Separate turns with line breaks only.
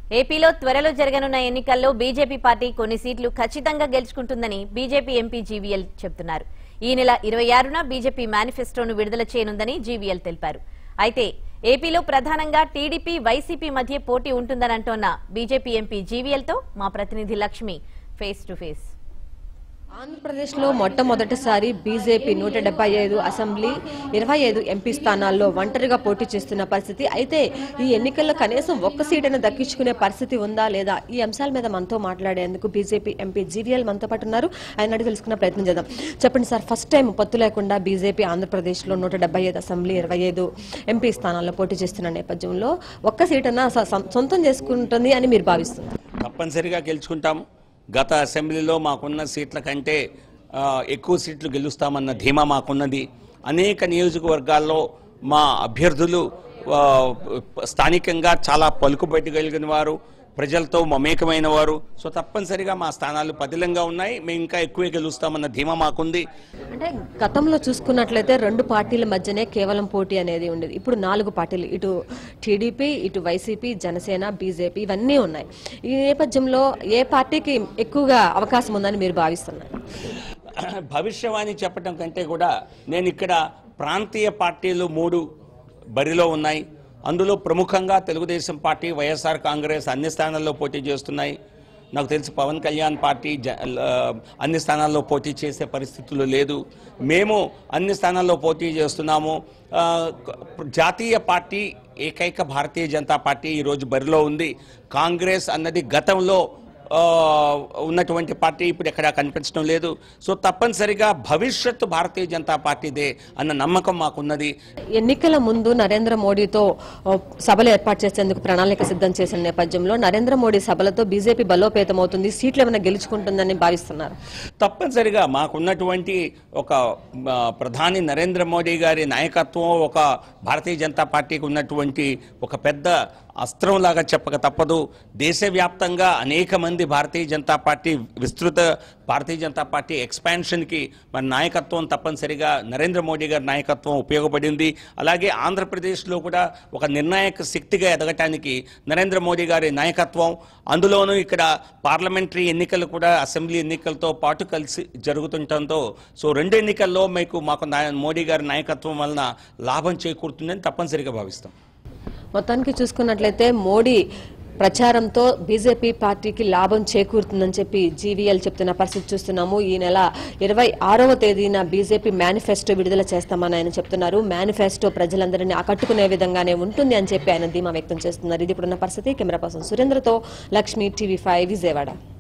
ఏపీలో త్వరలో జరగనున్న ఎన్నికల్లో బీజేపీ పార్టీ కొన్ని సీట్లు ఖచ్చితంగా గెలుచుకుంటుందని బీజేపీ ఎంపీ జీవీఎల్ చెబుతున్నారు ఈ నెల ఇరవై ఆరున బీజేపీ మేనిఫెస్టోను విడుదల చేయనుందని జీవీఎల్ తెలిపారు అయితే ఏపీలో ప్రధానంగా టీడీపీ వైసీపీ మధ్య పోటీ ఉంటుందని అంటోన్న బీజేపీ ఎంపీ జీవీఎల్ తో మా ప్రతినిధి లక్ష్మి ఫేస్ టు ఫేస్
ఆంధ్రప్రదేశ్లో మొట్టమొదటిసారి బీజేపీ నూట డెబ్బై ఐదు అసెంబ్లీ ఇరవై ఐదు ఎంపీ స్థానాల్లో ఒంటరిగా పోటీ చేస్తున్న పరిస్థితి అయితే ఈ ఎన్నికల్లో కనీసం ఒక్క సీటును దక్కించుకునే పరిస్థితి ఉందా లేదా ఈ అంశాల మీద మనతో మాట్లాడేందుకు బీజేపీ ఎంపీ జీవీఎల్ మనతో పాటు ఉన్నారు ఆయన అడిగి తెలుసుకున్న ప్రయత్నం చేద్దాం చెప్పండి సార్ ఫస్ట్ టైం పొత్తు లేకుండా బీజేపీ ఆంధ్రప్రదేశ్లో నూట డెబ్బై ఐదు అసెంబ్లీ ఇరవై ఐదు ఎంపీ స్థానాల్లో పోటీ చేస్తున్న నేపథ్యంలో ఒక్క సీటన్నా స- సొం- సొంతం చేసుకుంటుంది అని మీరు భావిస్తున్నారు
తప్పనిసరిగా గెలుచుకుంటాం గత అసెంబ్లీలో మాకున్న సీట్ల కంటే ఆ, ఎక్కువ సీట్లు గెలుస్తామన్న ధీమా మాకున్నది అనేక నియోజకవర్గాల్లో మా అభ్యర్థులు ఆ, స్థానికంగా చాలా పలుకుబడి కలిగిన వారు ప్రజలతో మమేకమైన వారు సో తప్పనిసరిగా మా స్థానాలు పదిలంగా ఉన్నాయి మేము ఇంకా ఎక్కువే గెలుస్తామన్న ధీమా మాకుంది
అంటే గతంలో చూసుకున్నట్లయితే రెండు పార్టీల మధ్యనే కేవలం పోటీ అనేది ఉండేది ఇప్పుడు నాలుగు పార్టీలు ఇటు టీడీపీ ఇటు వైసీపీ జనసేన బీజేపీ ఇవన్నీ ఉన్నాయి ఈ నేపథ్యంలో ఏ పార్టీకి ఎక్కువగా అవకాశం ఉందని మీరు భావిస్తున్నారు
భవిష్యవాణి చెప్పడం కంటే కూడా నేను ఇక్కడ ప్రాంతీయ పార్టీలు మూడు బరిలో ఉన్నాయి అందులో ప్రముఖంగా తెలుగుదేశం పార్టీ వైఎస్ఆర్ కాంగ్రెస్ అన్ని స్థానాల్లో పోటీ చేస్తున్నాయి నాకు తెలిసి పవన్ కళ్యాణ్ పార్టీ జ- ఆ, అన్ని స్థానాల్లో పోటీ చేసే పరిస్థితులు లేదు మేము అన్ని స్థానాల్లో పోటీ చేస్తున్నాము ఆ, జాతీయ పార్టీ ఏకైక భారతీయ జనతా పార్టీ ఈరోజు బరిలో ఉంది కాంగ్రెస్ అన్నది గతంలో ఆ, ఉన్నటువంటి పార్టీ ఇప్పుడు ఎక్కడా కనిపించడం లేదు సో తప్పనిసరిగా భవిష్యత్తు భారతీయ జనతా పార్టీదే అన్న నమ్మకం మాకున్నది
ఎన్నికల ముందు నరేంద్ర మోడీతో ఓ, సభలు ఏర్పాటు చేసేందుకు ప్రణాళిక సిద్ధం చేసిన నేపథ్యంలో నరేంద్ర మోడీ సభలతో బీజేపీ బలోపేతమవుతుంది సీట్లు ఏమైనా గెలుచుకుంటుందని భావిస్తున్నారు
తప్పనిసరిగా మాకున్నటువంటి ఒక ఆ, ప్రధాని నరేంద్ర మోడీ గారి నాయకత్వం ఒక భారతీయ జనతా పార్టీకి ఉన్నటువంటి ఒక పెద్ద అస్త్రంలాగా చెప్పక తప్పదు దేశవ్యాప్తంగా అనేక మంది భారతీయ జనతా పార్టీ విస్తృత భారతీయ జనతా పార్టీ ఎక్స్పాన్షన్కి మన నాయకత్వం తప్పనిసరిగా నరేంద్ర మోడీ గారి నాయకత్వం ఉపయోగపడింది అలాగే ఆంధ్రప్రదేశ్లో కూడా ఒక నిర్ణాయక శక్తిగా ఎదగటానికి నరేంద్ర మోడీ గారి నాయకత్వం అందులోనూ ఇక్కడ పార్లమెంటరీ ఎన్నికలు కూడా అసెంబ్లీ ఎన్నికలతో పాటు కలిసి జరుగుతుండటంతో సో రెండు ఎన్నికల్లో మీకు మాకు నా- మోడీ గారి నాయకత్వం వలన లాభం చేకూరుతుందని తప్పనిసరిగా భావిస్తాం
మొత్తానికి చూసుకున్నట్లయితే మోడీ ప్రచారంతో బీజేపీ పార్టీకి లాభం చేకూరుతుందని చెప్పి జీవీఎల్ చెప్తున్న పరిస్థితి చూస్తున్నాము ఈ నెల ఇరవై ఆరవ తేదీన బీజేపీ మేనిఫెస్టో విడుదల చేస్తామని ఆయన చెప్తున్నారు మేనిఫెస్టో ప్రజలందరినీ ఆకట్టుకునే విధంగానే ఉంటుంది అని చెప్పి ఆయన ధీమా వ్యక్తం చేస్తున్నారు ఇది ఇప్పుడున్న పరిస్థితి కెమెరా పర్సన్ సురేంద్రతో లక్ష్మి టీవీ ఫైవ్ విజయవాడ